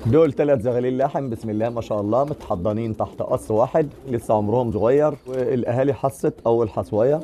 دول ثلاث زغاليل لحم بسم الله ما شاء الله متحضنين تحت قص واحد لسه عمرهم صغير والاهالي حصت اول حصويه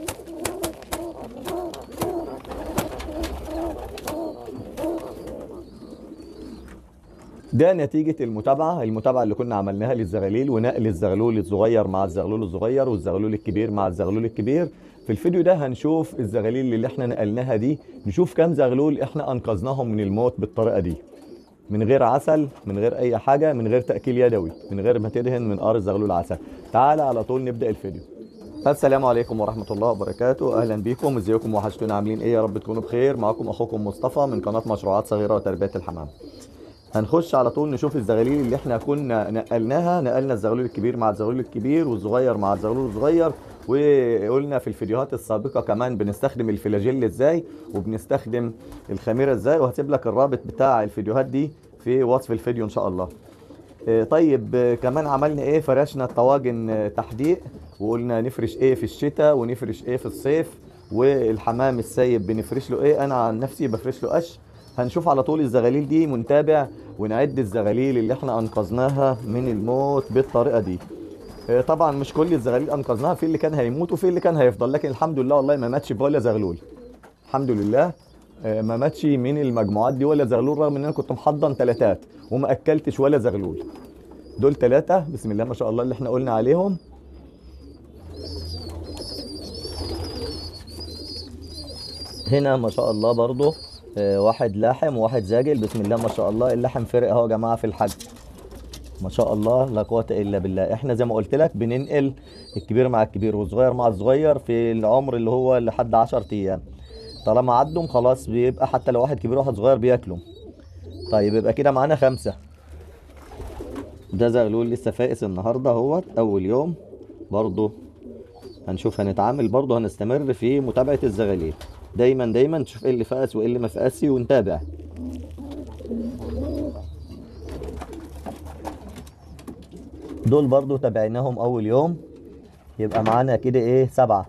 ده نتيجة المتابعة المتابعة اللي كنا عملناها للزغاليل ونقل الزغلول الصغير مع الزغلول الصغير والزغلول الكبير مع الزغلول الكبير في الفيديو ده هنشوف الزغاليل اللي احنا نقلناها دي نشوف كام زغلول احنا انقذناهم من الموت بالطريقة دي من غير عسل من غير اي حاجة من غير تأكيل يدوي من غير ما تدهن من قار الزغلول عسل تعالى على طول نبدأ الفيديو السلام عليكم ورحمة الله وبركاته أهلا بيكم ازيكم وحشتونا عاملين ايه يا رب تكونوا بخير معاكم أخوكم مصطفى من قناة مشروعات صغيرة وتربية الحمام هنخش على طول نشوف الزغاليل اللي احنا كنا نقلناها نقلنا الزغلول الكبير مع الزغلول الكبير والصغير مع الزغلول الصغير وقلنا في الفيديوهات السابقه كمان بنستخدم الفلاجيل ازاي وبنستخدم الخميره ازاي وهسيب لك الرابط بتاع الفيديوهات دي في وصف الفيديو ان شاء الله اه طيب اه كمان عملنا ايه فرشنا الطواجن اه تحديق وقلنا نفرش ايه في الشتاء ونفرش ايه في الصيف والحمام السايب بنفرش له ايه انا عن نفسي بفرش له قش هنشوف على طول الزغاليل دي ونتابع ونعد الزغاليل اللي احنا انقذناها من الموت بالطريقه دي طبعا مش كل الزغاليل انقذناها في اللي كان هيموت وفي اللي كان هيفضل لكن الحمد لله والله ما ماتش ولا زغلول الحمد لله ما ماتش من المجموعات دي ولا زغلول رغم ان انا كنت محضن ثلاثات وما اكلتش ولا زغلول دول ثلاثه بسم الله ما شاء الله اللي احنا قلنا عليهم هنا ما شاء الله برضو واحد لاحم وواحد زاجل بسم الله ما شاء الله اللحم فرق اهو يا جماعه في الحجم ما شاء الله لا قوه الا بالله احنا زي ما قلت لك بننقل الكبير مع الكبير والصغير مع الصغير في العمر اللي هو لحد 10 ايام طالما عدهم خلاص بيبقى حتى لو واحد كبير وواحد صغير بياكلوا طيب يبقى كده معانا خمسه ده زغلول لسه فائس النهارده اهوت اول يوم برضه هنشوف هنتعامل برضه هنستمر في متابعه الزغاليل دايما دايما تشوف ايه اللي فقس وايه اللي ما فقسش ونتابع دول برضو تابعناهم اول يوم يبقى معانا كده ايه سبعة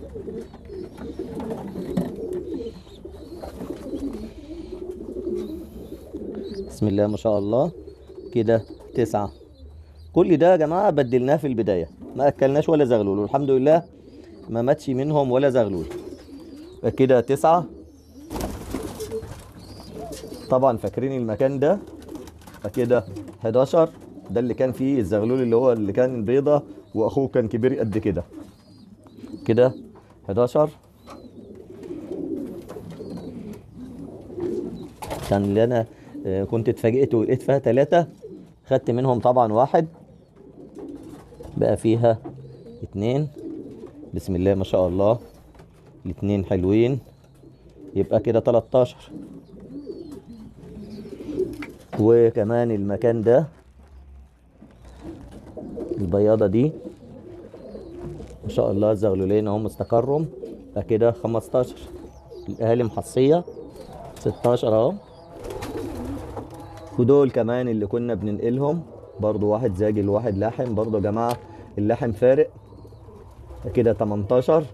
بسم الله ما شاء الله كده تسعة كل ده يا جماعة بدلناه في البداية ما اكلناش ولا زغلول والحمد لله ما ماتش منهم ولا زغلول كده تسعة طبعا فاكرين المكان ده كده 11 ده اللي كان فيه الزغلول اللي هو اللي كان بيضة واخوه كان كبير قد كده كده 11 كان اللي انا كنت اتفاجئت ولقيت فيها ثلاثة خدت منهم طبعا واحد بقى فيها اتنين بسم الله ما شاء الله الاتنين حلوين يبقى كده 13 وكمان المكان ده البياضة دي ما شاء الله الزغلولين اهم استقروا يبقى كده 15 الاهالي محصية 16 اهو ودول كمان اللي كنا بننقلهم برضو واحد زاجل وواحد لاحم برضو يا جماعة اللحم فارق كده 18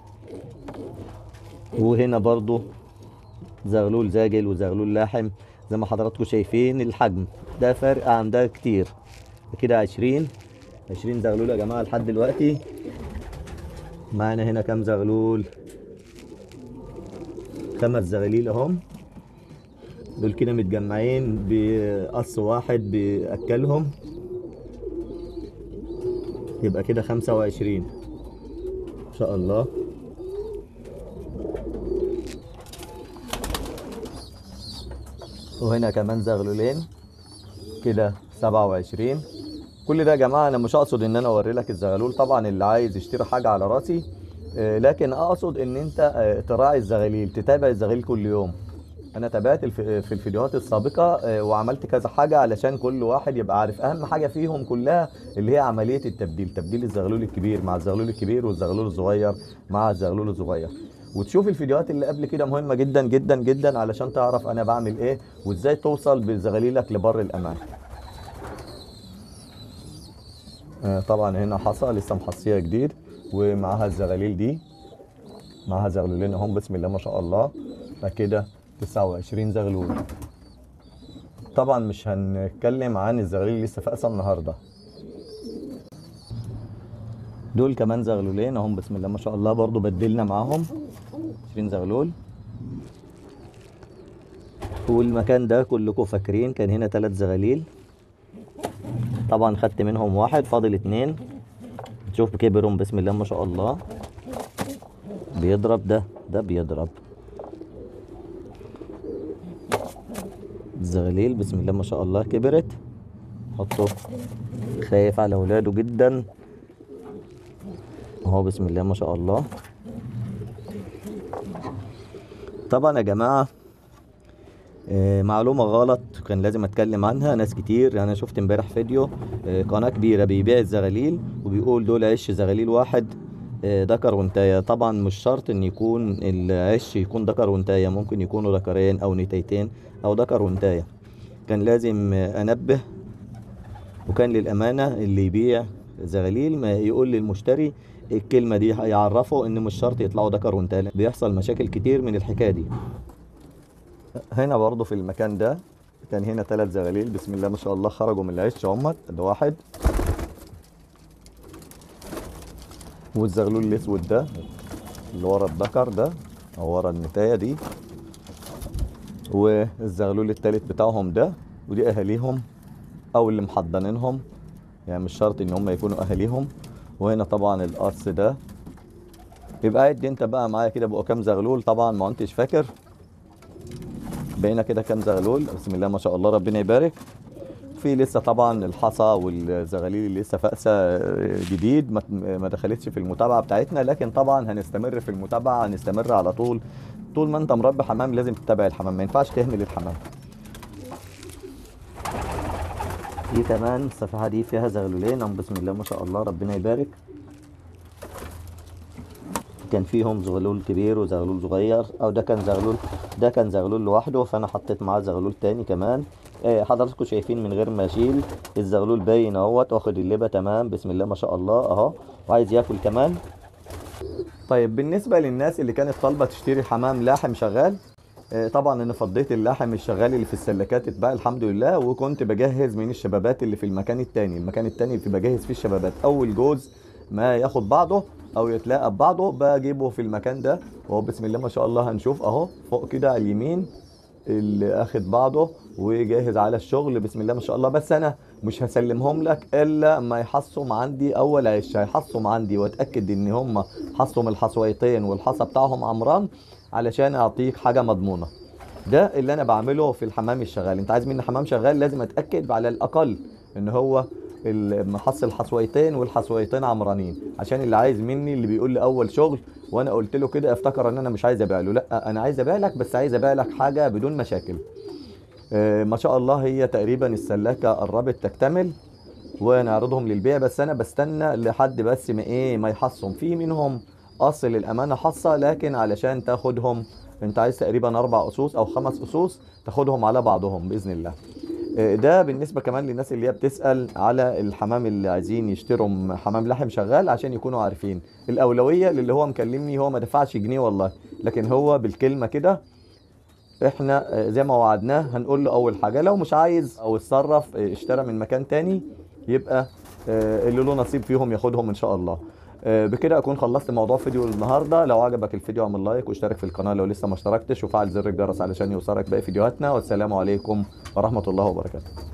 وهنا برضو زغلول زاجل وزغلول لاحم زي ما حضراتكم شايفين الحجم ده فرق عن ده كتير كده عشرين عشرين زغلول يا جماعة لحد دلوقتي معانا هنا كام زغلول خمس زغاليل اهم دول كده متجمعين بقص واحد بأكلهم يبقى كده خمسة وعشرين ان شاء الله وهنا كمان زغلولين كده سبعة وعشرين كل ده يا جماعة أنا مش أقصد إن أنا أوري لك الزغلول طبعا اللي عايز يشتري حاجة على راسي آه، لكن أقصد إن أنت آه، تراعي الزغاليل تتابع الزغاليل كل يوم أنا تابعت الف- في الفيديوهات السابقة آه، وعملت كذا حاجة علشان كل واحد يبقى عارف أهم حاجة فيهم كلها اللي هي عملية التبديل تبديل الزغلول الكبير مع الزغلول الكبير والزغلول الصغير مع الزغلول الصغير وتشوف الفيديوهات اللي قبل كده مهمة جدا جدا جدا علشان تعرف أنا بعمل إيه وإزاي توصل بزغاليلك لبر الأمان آه، طبعا هنا حصى لسه محصيه جديد ومعاها الزغاليل دي معاها زغلولين اهم بسم الله ما شاء الله فكده 29 زغلول طبعا مش هنتكلم عن الزغاليل اللي لسه فاقسه النهارده دول كمان زغلولين اهم بسم الله ما شاء الله برضو بدلنا معاهم 20 زغلول والمكان ده كلكم فاكرين كان هنا ثلاث زغاليل طبعا خدت منهم واحد فاضل اتنين شوف كبرهم بسم الله ما شاء الله بيضرب ده ده بيضرب الزغاليل بسم الله ما شاء الله كبرت حطه خايف على اولاده جدا اهو بسم الله ما شاء الله طبعا يا جماعه آه، معلومة غلط كان لازم اتكلم عنها ناس كتير انا شفت امبارح فيديو آه، قناة كبيرة بيبيع الزغاليل وبيقول دول عش زغاليل واحد آه، ذكر وانتاية طبعا مش شرط ان يكون العش يكون ذكر وانتاية ممكن يكونوا ذكرين او نتايتين او ذكر وانتاية كان لازم آه، انبه وكان للامانة اللي يبيع زغاليل ما يقول للمشتري الكلمة دي هيعرفه ان مش شرط يطلعوا ذكر وانتاية بيحصل مشاكل كتير من الحكاية دي هنا برضو في المكان ده كان هنا ثلاث زغاليل بسم الله ما شاء الله خرجوا من العش همت ده واحد والزغلول الاسود ده اللي ورا الذكر ده او ورا النتايه دي والزغلول التالت بتاعهم ده ودي اهاليهم او اللي محضنينهم يعني مش شرط ان هم يكونوا اهاليهم وهنا طبعا القص ده يبقى عد انت بقى معايا كده بقوا كام زغلول طبعا ما انتش فاكر بقينا كده كام زغلول بسم الله ما شاء الله ربنا يبارك في لسه طبعا الحصى والزغاليل اللي لسه فاقسه جديد ما ما دخلتش في المتابعه بتاعتنا لكن طبعا هنستمر في المتابعه هنستمر على طول طول ما انت مربي حمام لازم تتابع الحمام ما ينفعش تهمل الحمام دي كمان الصفحه دي فيها زغلولين هم بسم الله ما شاء الله ربنا يبارك كان فيهم زغلول كبير وزغلول صغير او ده كان زغلول ده كان زغلول لوحده فانا حطيت معاه زغلول تاني كمان آه، حضراتكم شايفين من غير ما اشيل الزغلول باين اهوت واخد اللبه تمام بسم الله ما شاء الله اهو وعايز ياكل كمان طيب بالنسبه للناس اللي كانت طالبه تشتري حمام لاحم شغال آه، طبعا انا فضيت اللحم الشغال اللي في السلكات اتباع الحمد لله وكنت بجهز من الشبابات اللي في المكان التاني المكان التاني اللي بجهز فيه الشبابات اول جوز ما ياخد بعضه او يتلاقى ببعضه بجيبه في المكان ده وهو بسم الله ما شاء الله هنشوف اهو فوق كده على اليمين اللي اخد بعضه وجاهز على الشغل بسم الله ما شاء الله بس انا مش هسلمهم لك الا ما يحصهم عندي اول عش هيحصهم عندي واتاكد ان هم حصهم الحصويتين والحصى بتاعهم عمران علشان اعطيك حاجه مضمونه ده اللي انا بعمله في الحمام الشغال انت عايز مني حمام شغال لازم اتاكد على الاقل ان هو محصل الحصويتين والحصويتين عمرانين عشان اللي عايز مني اللي بيقول لي اول شغل وانا قلت له كده افتكر ان انا مش عايز ابيع له لا انا عايز ابيع لك بس عايز ابيع لك حاجه بدون مشاكل آه، ما شاء الله هي تقريبا السلاكه قربت تكتمل ونعرضهم للبيع بس انا بستنى لحد بس ما ايه ما يحصهم في منهم اصل الامانه حصه لكن علشان تاخدهم انت عايز تقريبا اربع اسوس او خمس اسوس تاخدهم على بعضهم باذن الله آه، ده بالنسبه كمان للناس اللي هي بتسال على الحمام اللي عايزين يشتروا حمام لحم شغال عشان يكونوا عارفين الاولويه للي هو مكلمني هو ما دفعش جنيه والله لكن هو بالكلمه كده احنا آه، زي ما وعدناه هنقول له اول حاجه لو مش عايز او اتصرف آه، اشترى من مكان تاني يبقى آه، اللي له نصيب فيهم ياخدهم ان شاء الله آه، بكده اكون خلصت موضوع فيديو النهارده لو عجبك الفيديو اعمل لايك واشترك في القناه لو لسه ما اشتركتش وفعل زر الجرس علشان يوصلك باقي فيديوهاتنا والسلام عليكم ورحمه الله وبركاته